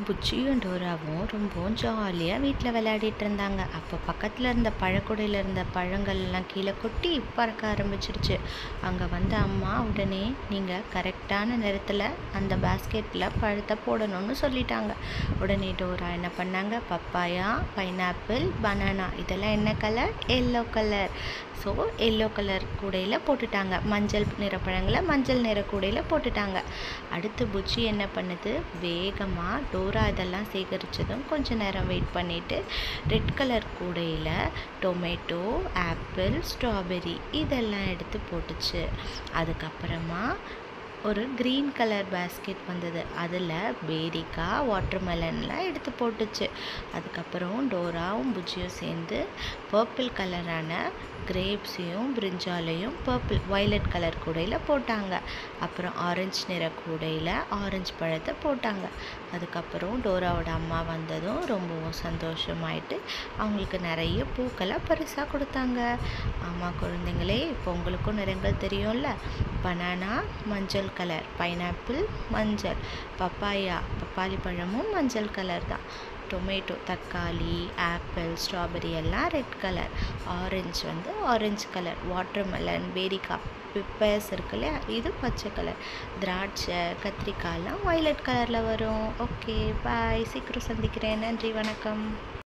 புச்சியும் டோராவும் ரொம்பவும் ஜாலியாக வீட்டில் விளையாடிட்டு இருந்தாங்க அப்போ பக்கத்தில் இருந்த பழக்கூடையில் இருந்த பழங்கள் எல்லாம் கீழே கொட்டி பறக்க ஆரம்பிச்சிருச்சு அங்கே வந்த அம்மா உடனே நீங்கள் கரெக்டான நேரத்தில் அந்த பேஸ்கெட்டில் பழத்தை போடணும்னு சொல்லிட்டாங்க உடனே டோரா என்ன பண்ணாங்க பப்பாயா பைனாப்பிள் பனானா இதெல்லாம் என்ன colour yellow colour so yellow colour கூடையில் போட்டுட்டாங்க மஞ்சள் நிற பழங்களை மஞ்சள் நிற கூடையில் போட்டுட்டாங்க அடுத்து புச்சி என்ன பண்ணுது வேகமாக டோரா இதெல்லாம் சேகரித்ததும் கொஞ்ச நேரம் வெயிட் பண்ணிவிட்டு ரெட் கலர் கூடையில் டொமேட்டோ ஆப்பிள் ஸ்ட்ராபெரி இதெல்லாம் எடுத்து போட்டுச்சு அதுக்கப்புறமா ஒரு க்ரீன் கலர் பேஸ்கெட் வந்தது அதில் பேரிக்காய் வாட்டர்மெலன்லாம் எடுத்து போட்டுச்சு அதுக்கப்புறம் டோராவும் புஜ்ஜியும் சேர்ந்து பர்பிள் கலரான கிரேப்ஸையும் பிரிஞ்சாலையும் பர்பிள் வயலட் கலர் கூடையில் போட்டாங்க அப்புறம் ஆரஞ்சு நிற கூடையில் ஆரஞ்சு பழத்தை போட்டாங்க அதுக்கப்புறம் டோராவோட அம்மா வந்ததும் ரொம்பவும் சந்தோஷமாயிட்டு அவங்களுக்கு நிறைய பூக்களை பரிசாக கொடுத்தாங்க ஆமாம் குழந்தைங்களே இப்போ உங்களுக்கும் நிறங்கள் தெரியும்ல பனானா மஞ்சள் கலர் பைனாப்பிள் மஞ்சள் பப்பாயா பப்பாளி பழமும் மஞ்சள் கலர் தான் டொமேட்டோ தக்காளி ஆப்பிள் ஸ்ட்ராபெரி எல்லாம் ரெட் கலர் ஆரஞ்சு வந்து ஆரஞ்சு கலர் வாட்டர்மெலன் பேரிக்காய் பிப்பர்ஸ் இருக்கு இல்லையா இது பச்சை கலர் திராட்சை கத்திரிக்காய்லாம் வயலட் கலரில் வரும் ஓகே பாய் சீக்கிரம் சந்திக்கிறேன் நன்றி வணக்கம்